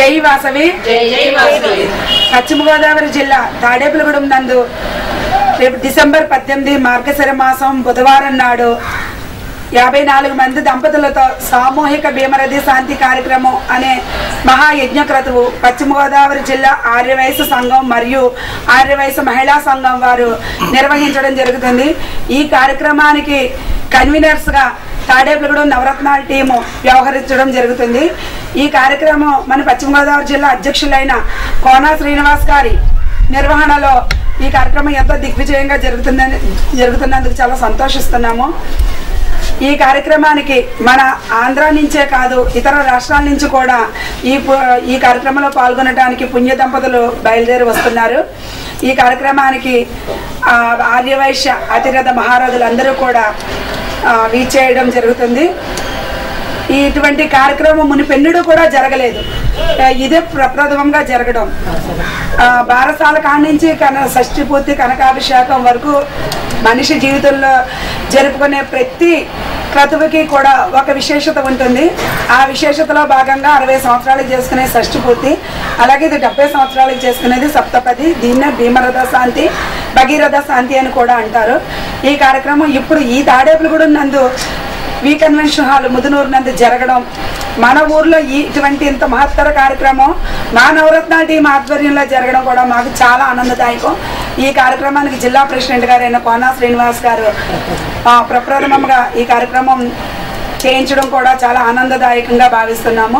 జై వాసవి పశ్చిమ గోదావరి జిల్లా తాడేపులగూడెం నందు రేపు డిసెంబర్ పద్దెనిమిది మార్గశిర మాసం బుధవారం నాడు యాభై నాలుగు మంది దంపతులతో సామూహిక భీమరథి శాంతి కార్యక్రమం అనే మహాయజ్ఞ క్రతువు పశ్చిమ గోదావరి జిల్లా ఆర్యవయసు సంఘం మరియు ఆర్యవయసు మహిళా సంఘం వారు నిర్వహించడం జరుగుతుంది ఈ కార్యక్రమానికి కన్వీనర్స్ గా తాడేపులగూడెం నవరత్నాల టీము వ్యవహరించడం జరుగుతుంది ఈ కార్యక్రమం మన పశ్చిమ గోదావరి జిల్లా అధ్యక్షులైన కోనా శ్రీనివాస్ గారి నిర్వహణలో ఈ కార్యక్రమం ఎంతో దిగ్విజయంగా జరుగుతుందని జరుగుతున్నందుకు చాలా సంతోషిస్తున్నాము ఈ కార్యక్రమానికి మన ఆంధ్ర నుంచే కాదు ఇతర రాష్ట్రాల నుంచి కూడా ఈ పు- ఈ కార్యక్రమంలో పాల్గొనడానికి పుణ్య దంపతులు బయలుదేరి వస్తున్నారు ఈ కార్యక్రమానికి ఆ, ఆర్యవైశ్య అతిరథ మహారథులందరూ కూడా ఆ, వీచేయడం జరుగుతుంది ఈ ఇటువంటి కార్యక్రమం మునిపెన్నుడు కూడా జరగలేదు ఆ, ఇదే ప్రప్రథమంగా జరగడం ఆ, బారసాల కాడి నుంచి కన షష్ఠి పూర్తి కనకాభిషేకం వరకు మనిషి జీవితంలో జరుపుకునే ప్రతి క్రతువుకి కూడా ఒక విశేషత ఉంటుంది ఆ విశేషతలో భాగంగా అరవై సంవత్సరాలకు చేసుకునే షష్ఠి పూర్తి అలాగే ఇది డెబ్బై సంవత్సరాలకు చేసుకునేది సప్తపది దీన్నే భీమరథ శాంతి భగీరథ శాంతి అని కూడా అంటారు ఈ కార్యక్రమం ఇప్పుడు ఈ తాడేపులు నందు వి కన్వెన్షన్ హాల్ ముదునూరు నందు జరగడం మన ఊర్లో ఈ ఇటువంటి ఇంత మహత్తర కార్యక్రమం మా నవరత్న టీం ఆధ్వర్యంలో జరగడం కూడా మాకు చాలా ఆనందదాయకం ఈ కార్యక్రమానికి జిల్లా ప్రెసిడెంట్ గారైన కోనా శ్రీనివాస్ గారు ఆ, ప్రప్రథమంగా ఈ కార్యక్రమం చేయించడం కూడా చాలా ఆనందదాయకంగా భావిస్తున్నాము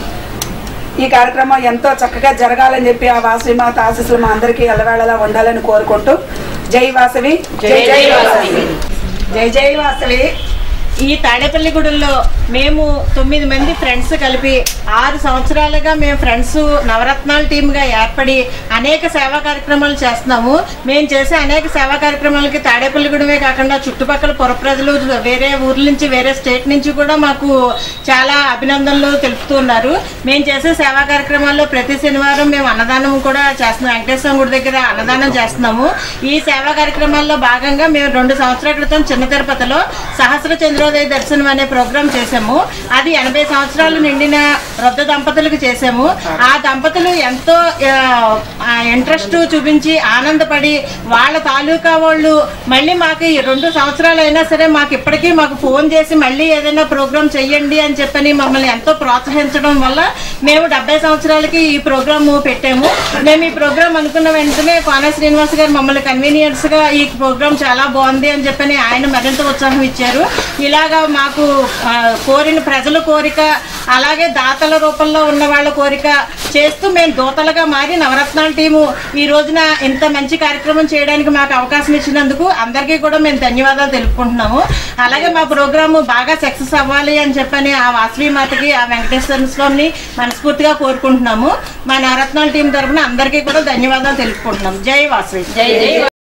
ఈ కార్యక్రమం ఎంతో చక్కగా జరగాలని చెప్పి ఆ వాసవి మాత ఆశీస్సులు మా అందరికీ ఎల్లవేళలా ఉండాలని కోరుకుంటూ జై వాసవి జై జై వాసవి జై జై వాసవి ఈ తాడేపల్లిగూడెంలో మేము తొమ్మిది మంది ఫ్రెండ్స్ కలిపి ఆరు సంవత్సరాలుగా మేము ఫ్రెండ్స్ నవరత్నాల టీమ్గా ఏర్పడి అనేక సేవా కార్యక్రమాలు చేస్తున్నాము మేము చేసే అనేక సేవా కార్యక్రమాలకి తాడేపల్లిగూడెమే కాకుండా చుట్టుపక్కల పుర ప్రజలు వేరే ఊర్ల నుంచి వేరే స్టేట్ నుంచి కూడా మాకు చాలా అభినందనలు తెలుపుతున్నారు మేము చేసే సేవా కార్యక్రమాల్లో ప్రతి శనివారం మేము అన్నదానం కూడా చేస్తున్నాం వెంకటేశ్వర గుడి దగ్గర అన్నదానం చేస్తున్నాము ఈ సేవా కార్యక్రమాల్లో భాగంగా మేము రెండు సంవత్సరాల క్రితం చిన్న తిరుపతిలో సహస్ర చంద్రోదయ దర్శనం అనే ప్రోగ్రాం చేసాము అది ఎనభై సంవత్సరాలు నిండిన వృద్ధ దంపతులకు చేసాము ఆ దంపతులు ఎంతో ఇంట్రెస్ట్ చూపించి ఆనందపడి వాళ్ళ తాలూకా వాళ్ళు మళ్ళీ మాకు ఈ రెండు సంవత్సరాలు అయినా సరే మాకు ఇప్పటికీ మాకు ఫోన్ చేసి మళ్ళీ ఏదైనా ప్రోగ్రామ్ చెయ్యండి అని చెప్పని మమ్మల్ని ఎంతో ప్రోత్సహించడం వల్ల మేము డెబ్బై సంవత్సరాలకి ఈ ప్రోగ్రామ్ పెట్టాము మేము ఈ ప్రోగ్రామ్ అనుకున్న వెంటనే కోన శ్రీనివాస్ గారు మమ్మల్ని కన్వీనియన్స్ గా ఈ ప్రోగ్రామ్ చాలా బాగుంది అని చెప్పని ఆయన మరింత ఉత్సాహం ఇచ్చారు ఇలాగా మాకు ఆ, కోరిన ప్రజల కోరిక అలాగే దాతల రూపంలో ఉన్న వాళ్ళ కోరిక చేస్తూ మేము దూతలుగా మారి నవరత్నాల టీము ఈ రోజున ఇంత మంచి కార్యక్రమం చేయడానికి మాకు అవకాశం ఇచ్చినందుకు అందరికీ కూడా మేము ధన్యవాదాలు తెలుపుకుంటున్నాము అలాగే మా ప్రోగ్రాము బాగా సక్సెస్ అవ్వాలి అని చెప్పని ఆ వాసవి మాతకి ఆ వెంకటేశ్వర స్వామిని మనస్ఫూర్తిగా కోరుకుంటున్నాము మా నవరత్నాల టీం తరపున అందరికీ కూడా ధన్యవాదాలు తెలుపుకుంటున్నాం జై వాసవి జై జై